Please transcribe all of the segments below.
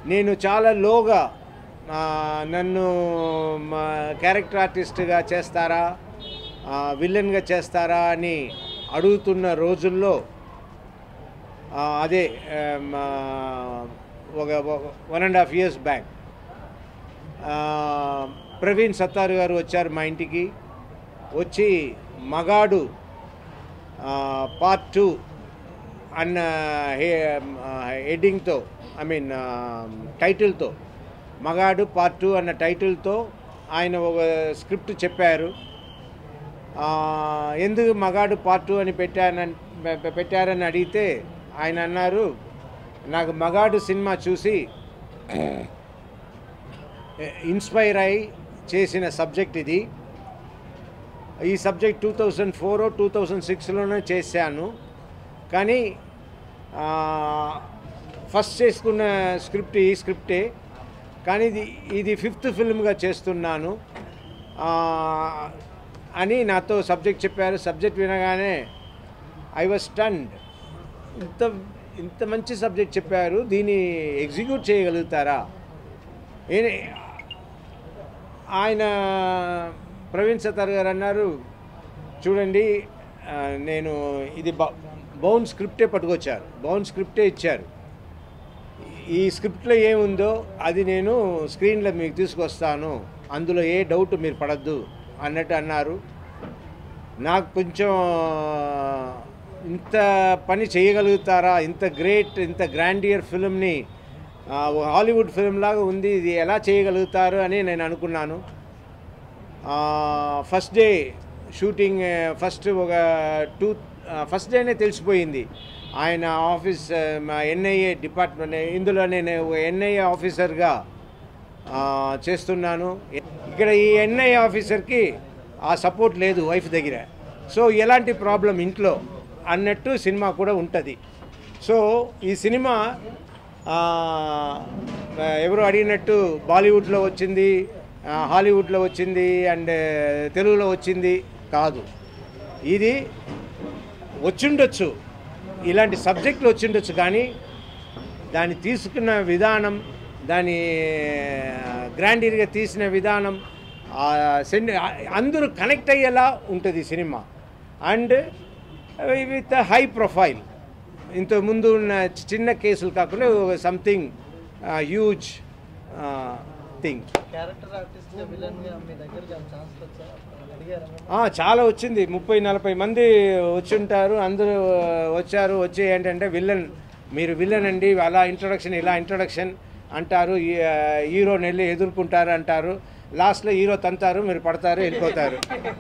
నేను చాలా లోగా ఆ, నన్ను మా క్యారెక్టర్ ఆర్టిస్ట్గా చేస్తారా ఆ, విలన్గా చేస్తారా అని అడుగుతున్న రోజుల్లో ఆ, అదే ఆమ్, ఆ, ఒక one and half years back Praveen Sattaru గారు వచ్చారు మా ఇంటికి వచ్చి మగాడు పార్ట్ టూ అన్న హెడ్డింగ్తో ఐ మీన్ టైటిల్తో మగాడు పార్ట్ టూ అన్న టైటిల్తో ఆయన ఒక స్క్రిప్ట్ చెప్పారు ఆ, ఎందుకు మగాడు పార్ట్ టూ అని పెట్టానని పె- పెట్టారని అడిగితే ఆయన అన్నారు నాకు మగాడు సినిమా చూసి ఇన్స్పైర్ అయి చేసిన సబ్జెక్ట్ ఇది ఈ subject two thousand four two thousand సిక్స్లోనే చేశాను కానీ ఆ, ఫస్ట్ చేసుకున్న స్క్రిప్ట్ ఈ స్క్రిప్టే కానీ ఇది ఇది ఫిఫ్త్ ఫిల్మ్గా చేస్తున్నాను ఆ, అని నాతో సబ్జెక్ట్ చెప్పారు సబ్జెక్ట్ వినగానే ఐ వాజ్ స్టండ్ ఇంత ఇంత మంచి సబ్జెక్ట్ చెప్పారు దీన్ని ఎగ్జిక్యూట్ చేయగలుగుతారా ఏ- ఆయన ప్రవీణ్ సతార్ గారు అన్నారు చూడండి ఆ, నేను ఇది బ బౌన్ స్క్రిప్టే పట్టుకొచ్చారు బౌన్ స్క్రిప్టే ఇచ్చారు ఈ స్క్రిప్ట్లో ఏముందో అది నేను స్క్రీన్లో మీకు తీసుకొస్తాను అందులో ఏ డౌట్ మీరు పడద్దు అన్నట్టు అన్నారు నాకు కొంచెం ఇంత పని చేయగలుగుతారా ఇంత గ్రేట్ ఇంత గ్రాండియర్ ఫిల్మ్ని హాలీవుడ్ ఫిల్మ్ లాగా ఉంది ఇది ఎలా చేయగలుగుతారు అని నేను అనుకున్నాను ఫస్ట్ డే షూటింగ్ ఫస్ట్ ఒక టూ ఫస్ట్ డేనే తెలిసిపోయింది ఆయన ఆఫీస్ మా ఎన్ఐఏ డిపార్ట్మెంట్ ఇందులో నేను ఎన్ఐఏ ఆఫీసర్గా ఆ, చేస్తున్నాను ఇక్కడ ఈ ఎన్ఐ ఆఫీసర్కి ఆ సపోర్ట్ లేదు వైఫ్ దగ్గర సో ఎలాంటి ప్రాబ్లం ఇంట్లో అన్నట్టు సినిమా కూడా ఉంటుంది సో ఈ సినిమా ఆ, ఎవరు అడిగినట్టు బాలీవుడ్లో వచ్చింది ఆ, హాలీవుడ్లో వచ్చింది అండ్ తెలుగులో వచ్చింది కాదు ఇది వచ్చిండొచ్చు ఇలాంటి సబ్జెక్టులు వచ్చిండొచ్చు కానీ దాన్ని తీసుకున్న విధానం దాని గ్రాండీర్గా తీసిన విధానం ఆ సెండ్ అందరూ కనెక్ట్ అయ్యేలా ఉంటుంది ఈ సినిమా అండ్ విత్ హై ప్రొఫైల్ ఇంతకుముందు ఉన్న చిన్న కేసులు కాకుండా something huge thing character artist గా విలన్ గా మీ దగ్గరికి ఛాన్స్ వచ్చా అడిగారా మీరు? ఆ, చాలా వచ్చింది ముప్పై నలభై మంది వచ్చి ఉంటారు అందరూ వచ్చారు వచ్చి ఏంటంటే విల్లన్ మీరు విల్లన్ అండి అలా ఇంట్రొడక్షన్ ఇలా ఇంట్రొడక్షన్ అంటారు ఈ- హీరోని వెళ్ళి ఎదుర్కొంటారు అంటారు లాస్ట్లో హీరో తంతారు మీరు పడతారు వెళ్ళిపోతారు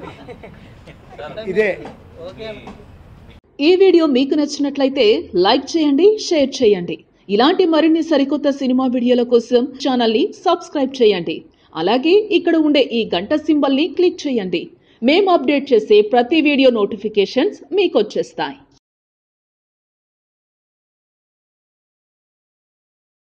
ఇదే ఓకే ఈ వీడియో మీకు నచ్చినట్లయితే లైక్ చేయండి షేర్ చేయండి ఇలాంటి మరిన్ని సరికొత్త సినిమా వీడియోల కోసం ఛానల్ని సబ్స్క్రైబ్ చేయండి అలాగే ఇక్కడ ఉండే ఈ గంట సింబల్ని క్లిక్ చేయండి మేము అప్డేట్ చేసే ప్రతి వీడియో నోటిఫికేషన్స్ మీకు వచ్చేస్తాయి